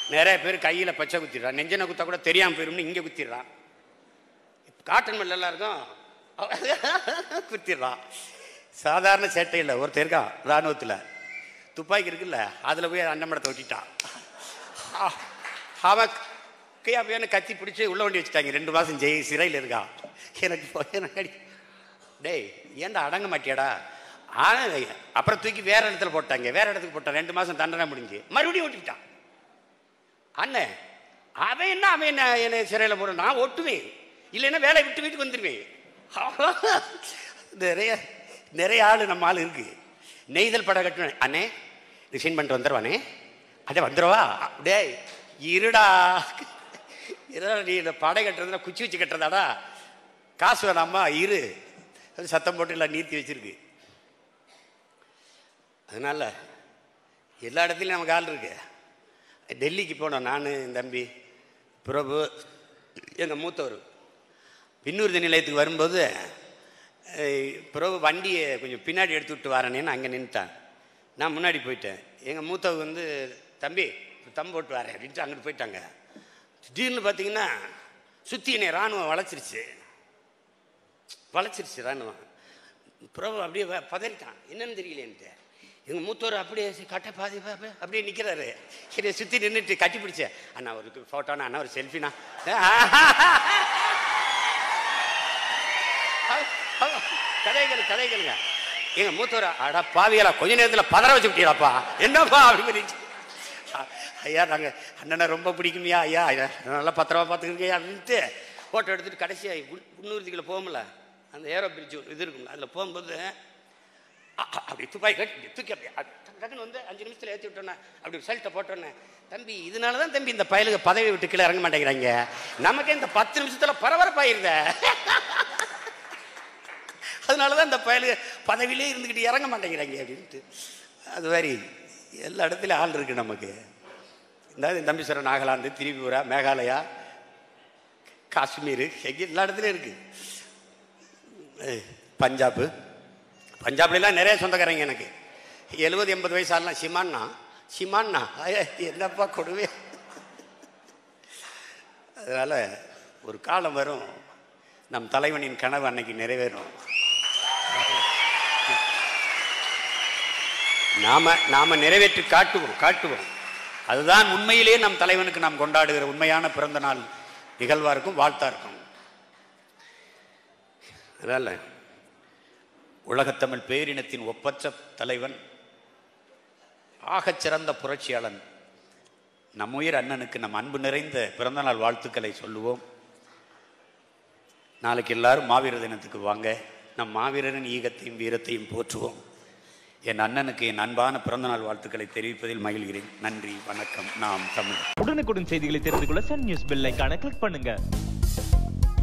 நிறைய பேர் கையில் பச்சை குத்திடுறான் நெஞ்சனை குத்தா கூட தெரியாமல் போயிரும்னு இங்கே குத்திடுறான் காட்டன் மில் எல்லாருக்கும் குத்திடுறான் சாதாரண சேட்டை இல்லை ஒருத்தர் இருக்கான் இராணுவத்தில் துப்பாக்கி இருக்குல்ல அதில் போய் அன்னமடத்தை ஒட்டிட்டான் ஆ, அவன் கையா போய் கத்தி பிடிச்சி உள்ள வண்டி வச்சுட்டாங்க ரெண்டு மாதம் ஜெய் சிறையில் இருக்கான் எனக்கு போய் எனக்கு அடி டேய் ஏன்டா அடங்க மாட்டியாடா ஆனால் அப்புறம் தூக்கி வேற இடத்துல போட்டாங்க வேற இடத்துக்கு போட்டான் ரெண்டு மாதம் தண்டனை முடிஞ்சு மறுபடியும் ஓட்டிக்கிட்டான் அண்ணன் அவன் என்ன அவன் என்ன என்னை சிறையில் போட நான் ஒட்டுவேன் இல்லைன்னா வேலையை விட்டு வீட்டுக்கு வந்துடுவேன் நிறைய நிறைய ஆள் நம்ம ஆள் இருக்கு நெய்தல் படம் கட்டணும் அண்ணே ரிசைன் பண்ணிட்டு வந்துடுவானே அடே வந்துடுவா டேய் இருடா இருடா நீ இந்த படை கட்டுறதுனா குச்சி வச்சு கட்டுறதாடா காசு வேணாமா இரு அது சத்தம் போட்டு எல்லாம் நீர்த்தி வச்சிருக்கு அதனால எல்லா இடத்துலையும் நமக்கு ஆள் இருக்கு டெல்லிக்கு போனோம் நான் என் தம்பி பிரபு எங்கள் மூத்தவர் பின்னூர்தி நிலையத்துக்கு வரும்போது அஹ், பிரபு வண்டியை கொஞ்சம் பின்னாடி எடுத்து விட்டு வரேனேன்னு அங்கே நின்றுட்டான் நான் முன்னாடி போயிட்டேன் எங்கள் மூத்தவர் வந்து தம்பி தம் போட்டு வரேன் அப்படின்ட்டு அங்கிட்டு போயிட்டாங்க திடீர்னு பார்த்தீங்கன்னா சுற்றி என்னை இராணுவம் வளைச்சிருச்சு வளைச்சிருச்சு இராணுவம் பிரபு அப்படியே வ- பதறிட்டான் என்னன்னு தெரியலேன்ட்டு எங்கள் மூத்தவர் அப்படியே சி- கட்ட பாதி பா- பா- அப்படியே நிற்கிறாரு என்னை சுற்றி நின்றுட்டு கட்டி பிடிச்சேன் அண்ணா ஒரு ஃபோட்டோண்ணா அண்ணா ஒரு செல்ஃபினா கதைகள் கதைகளுங்க எங்க மூத்தவர் அடா பாவியலா கொஞ்ச நேரத்தில் பதற வச்சு விட்டீங்களாப்பா என்னப்பா அப்படி பண்ணிச்சு ஐயா நாங்கள் அண்ணனை ரொம்ப பிடிக்குமியா ஐயா ஐயா நல்லா பத்திரமா பார்த்துக்கிறீங்க அப்படின்ட்டு ஃபோட்டோ எடுத்துட்டு கடைசியாக முன்னூறுதிக்குள்ள போகும்ல அந்த ஏரோ பிரிட்ஜ் இது இருக்கும்ல அதில் போகும்போது அ- அ- அப்படி துப்பாக்கி கட்டி தூக்கி அப்படி அ- டக்கு டக்குன்னு வந்து அஞ்சு நிமிஷத்தில் ஏற்றி விட்டோன்னே அப்படி சல்ட்டை போட்டோன்னே தம்பி இதனால தான் தம்பி இந்த பயலுக்கு பதவி விட்டு கீழே இறங்க மாட்டேங்கிறாங்க நமக்கே இந்த பத்து நிமிஷத்தில் பரபரப்பாயிருந்த அதனால தான் இந்த பயலுக்கு பதவியிலே இருந்துக்கிட்டு இறங்க மாட்டேங்கிறாங்க அப்படின்ட்டு அது மாதிரி எல்லா இடத்துலையும் ஆள் இருக்கு நமக்கு இந்த தம்பி சொல்ற நாகாலாந்து திரிபுரா மேகாலயா காஷ்மீர் எங்கே எல்லா இடத்துலையும் இருக்கு ஏய், பஞ்சாபு பஞ்சாப்லாம் நிறைய சொந்தக்காரங்க எனக்கு எழுபது எண்பது வயசு ஆகலாம் சிமான்னா சிமான்னா ஐயா, என்னப்பா கொடுவே அதனால ஒரு காலம் வரும் நம் தலைவனின் கனவு அன்னைக்கு நிறைவேறும் நாம நாம நிறைவேற்றி காட்டுவோம் காட்டுவோம் அதுதான் உண்மையிலேயே நம் தலைவனுக்கு நாம் கொண்டாடுகிற உண்மையான பிறந்த நாள் நிகழ்வா இருக்கும் வாழ்த்தா இருக்கும் அதனால உலகத்தமிழ் பேரினத்தின் ஒப்பற்ற தலைவன் ஆகச் சிறந்த புரட்சியாளன் நம் உயிர் அண்ணனுக்கு நம் அன்பு நிறைந்த பிறந்தநாள் வாழ்த்துக்களை சொல்லுவோம் நாளைக்கு எல்லாரும் மாவீரர் தினத்துக்கு வாங்க நம் மாவீரரின் ஈகத்தையும் வீரத்தையும் போற்றுவோம் என் அண்ணனுக்கு என் அன்பான பிறந்தநாள் வாழ்த்துக்களை தெரிவிப்பதில் மகிழ்கிறேன் நன்றி வணக்கம் நாம் தமிழ் உடனுக்குடன் செய்திகளை தெரிந்து கொள்ள சன் நியூஸ் பெல் ஐகானை கிளிக் பண்ணுங்க